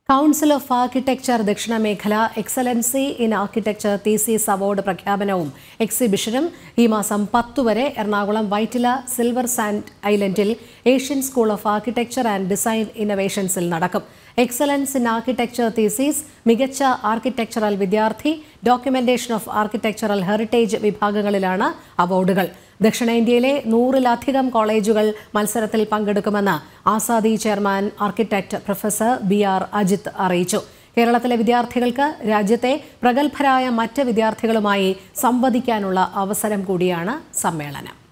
council of architecture ദക്ഷിണ മേഖല excellency in architecture thesis award പ്രഖ്യാപനവും എക്സിബിഷനും ഈ മാസം പത്തു വരെ എറണാകുളം വൈറ്റില സിൽവർ സാൻഡ് ഐലൻഡിൽ Asian school of architecture and design ഇന്നവേഷൻസിൽ നടക്കും എക്സലൻസ് ഇൻ ആർക്കിടെക്ചർ തീസീസ് മികച്ച ആർക്കിടെക്ചറൽ വിദ്യാർത്ഥി ഡോക്യുമെന്റേഷൻ ഓഫ് ആർക്കിടെക്ചറൽ ഹെറിറ്റേജ് വിഭാഗങ്ങളിലാണ് അവാർഡുകൾ ദക്ഷിണേന്ത്യയിലെ നൂറിലധികം കോളേജുകൾ മത്സരത്തിൽ പങ്കെടുക്കുമെന്ന് Azadi chairman architect professor B R Ajith അറിയിച്ചു കേരളത്തിലെ വിദ്യാർത്ഥികൾക്ക് രാജ്യത്തെ പ്രഗത്ഭരായ മറ്റ് വിദ്യാർത്ഥികളുമായി സംവദിക്കാനുള്ള അവസരം കൂടിയാണ് സമ്മേളനം